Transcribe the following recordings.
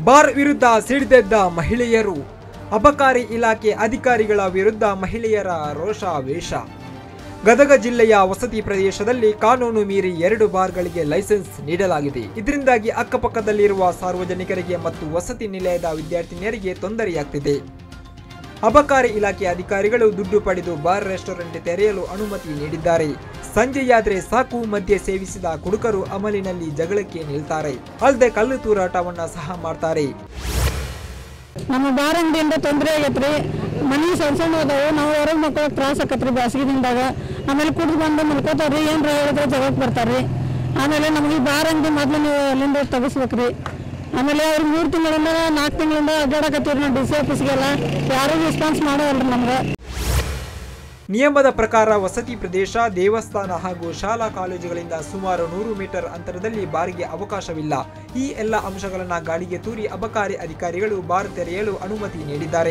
bar ವಿರುದ್ಧ ಸಿಡಿದೆದ್ದ ಮಹಿಳೆಯರು ಅಬಕಾರಿ ಇಲಾಖೆ ಅಧಿಕಾರಿಗಳ ವಿರುದ್ಧ ಮಹಿಳೆಯರ ರೋಷಾವೇಶ ಗದಗ ಜಿಲ್ಲೆಯ ವಸತಿ ಪ್ರದೇಶದಲ್ಲಿ ಕಾನೂನು ಮೀರಿ ಎರಡು ಬಾರ್ಗಳಿಗೆ ಲೈಸೆನ್ಸ್ ನೀಡಲಾಗಿದೆ ಇದರಿಂದಾಗಿ ಅಕ್ಕಪಕ್ಕದಲ್ಲಿರುವ ಸಾರ್ವಜನಿಕರಿಗೆ ಮತ್ತು ವಸತಿ ನಿಲಯದ ವಿದ್ಯಾರ್ಥಿನಿಯರಿಗೆ ತೊಂದರೆಯಾಗ್ತಿದೆ ಅಬಕಾರಿ ಇಲಾಖೆ ಅಧಿಕಾರಿಗಳು ದುಡ್ಡು ಪಡೆದು ಬಾರ್ ರೆಸ್ಟೋರೆಂಟ್ ತೆರೆಯಲು ಅನುಮತಿ ನೀಡಿದ್ದಾರೆ ಸಂಜೆಯಾದ್ರೆ ಸಾಕು ಮದ್ಯ ಸೇವಿಸಿದ ಕುಡುಕರು ಅಮಲಿನಲ್ಲಿ ಜಗಳಕ್ಕೆ ನಿಲ್ತಾರೆ ಅಲ್ಲದೆ ಕಲ್ಲು ತೂರಾಟವನ್ನ ಸಹ ಮಾಡ್ತಾರೆ ನಮ್ಮ ಬಾರ್ ಅಂಗಡಿಯಿಂದ ತೊಂದರೆ ಆಗೈತ್ರಿ ಮನೆ ಸಣ್ಣ ಸಣ್ಣ ಅದಾವು ನಾವು ಹೊರಗೆ ಮಕ್ಕಳಿಗೆ ತ್ರಾಸ ಆಕತ್ರಿ ಬ್ಯಾಸಗಿ ದಿನದಾಗ ಆಮೇಲೆ ಕುಡ್ದು ಬಂದು ಮಲ್ಕೋತಾವ್ರಿ ಏನ್ರ ಹೇಳಿದ್ರೆ ಜಗಕ್ಕೆ ಬರ್ತಾರ್ರಿ ಆಮೇಲೆ ನಮಗೆ ಈ ಬಾರ್ ಅಂಗಡಿ ಮೊದ್ಲು ನೀವು ಅಲ್ಲಿಂದ ತೆಗಿಸ್ಬೇಕ್ರಿ ಆಮೇಲೆ ಅವ್ರು ಮೂರು ತಿಂಗಳಿಂದ ನಾಲ್ಕು ತಿಂಗಳಿಂದ ಅಡ್ಡಾಡಕತ್ತೀವಿ ನಾವು ಡಿ ಸಿ ಆಫೀಸ್ಗೆಲ್ಲ ಯಾರೂ ರೆಸ್ಪಾನ್ಸ್ ಮಾಡೋಲ್ರಿ ನಮ್ಗೆ ನಿಯಮದ ಪ್ರಕಾರ ವಸತಿ ಪ್ರದೇಶ ದೇವಸ್ಥಾನ ಹಾಗೂ ಶಾಲಾ ಕಾಲೇಜುಗಳಿಂದ ಸುಮಾರು ನೂರು ಮೀಟರ್ ಅಂತರದಲ್ಲಿ ಬಾರಿಗೆ ಅವಕಾಶವಿಲ್ಲ ಈ ಎಲ್ಲ ಅಂಶಗಳನ್ನ ಗಾಳಿಗೆ ತೂರಿ ಅಬಕಾರಿ ಅಧಿಕಾರಿಗಳು ಬಾರ್ ತೆರೆಯಲು ಅನುಮತಿ ನೀಡಿದ್ದಾರೆ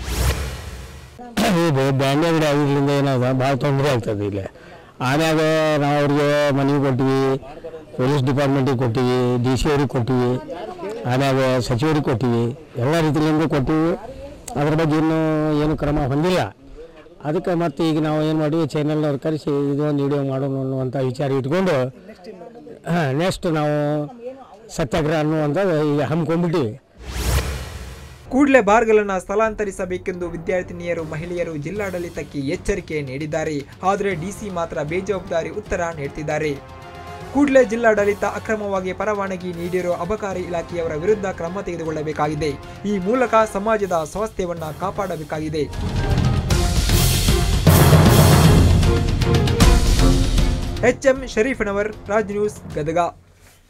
ಇದು ಬ್ಯಾಂಡ್ ಅಂಗಡಿ ಆಗಿದ್ರಿಂದ ಏನದ ಭಾಳ ತೊಂದರೆ ಆಗ್ತದೆ ಇಲ್ಲಿ ಆಮ್ಯಾಗ ನಾವು ಅವ್ರಿಗೆ ಮನೆಗೆ ಕೊಟ್ಟಿವಿ ಪೊಲೀಸ್ ಡಿಪಾರ್ಟ್ಮೆಂಟಿಗೆ ಕೊಟ್ಟಿವಿ ಡಿ ಸಿ ಅವ್ರಿಗೆ ಕೊಟ್ಟಿವಿ ಆಮ್ಯಾಗ ಸಚಿವರಿಗೆ ಕೊಟ್ಟಿವಿ ಎಲ್ಲ ರೀತಿಯಿಂದ ಕೊಟ್ಟಿವಿ ಅದ್ರ ಬಗ್ಗೆ ಇನ್ನೂ ಏನು ಕ್ರಮ ಹೊಂದಿಲ್ಲ ಅದಕ್ಕೆ ಮತ್ತೆ ಈಗ ನಾವು ಏನು ಮಾಡಿವಿ ಚಾನಲ್ನವ್ರು ಕರೆಸಿ ಇದೊಂದು ವಿಡಿಯೋ ಮಾಡೋಣ ಅನ್ನುವಂಥ ವಿಚಾರ ಇಟ್ಕೊಂಡು ಹಾಂ ನೆಕ್ಸ್ಟ್ ನಾವು ಸತ್ಯಾಗ್ರಹ ಅನ್ನುವಂಥದ್ದು ಈಗ ಹಮ್ಮಿಕೊಂಡ್ಬಿಟ್ಟಿವಿ ಕೂಡಲೇ ಬಾರ್ಗಳನ್ನ ಸ್ಥಳಾಂತರಿಸಬೇಕೆಂದು ವಿದ್ಯಾರ್ಥಿನಿಯರು ಮಹಿಳೆಯರು ಜಿಲ್ಲಾಡಳಿತಕ್ಕೆ ಎಚ್ಚರಿಕೆ ನೀಡಿದ್ದಾರೆ ಆದರೆ ಡಿಸಿ ಮಾತ್ರ ಬೇಜವಾಬ್ದಾರಿ ಉತ್ತರ ನೀಡ್ತಿದ್ದಾರೆ ಕೂಡಲೇ ಜಿಲ್ಲಾಡಳಿತ ಅಕ್ರಮವಾಗಿ ಪರವಾನಗಿ ನೀಡಿರುವ ಅಬಕಾರಿ ಇಲಾಖೆಯವರ ವಿರುದ್ಧ ಕ್ರಮ ತೆಗೆದುಕೊಳ್ಳಬೇಕಾಗಿದೆ ಈ ಮೂಲಕ ಸಮಾಜದ ಸ್ವಾಸ್ಥ್ಯವನ್ನ ಕಾಪಾಡಬೇಕಾಗಿದೆ ಎಚ್ ಎಂ ಶರೀಫ್ನವರ್ ರಾಜ್ ನ್ಯೂಸ್ ಗದಗ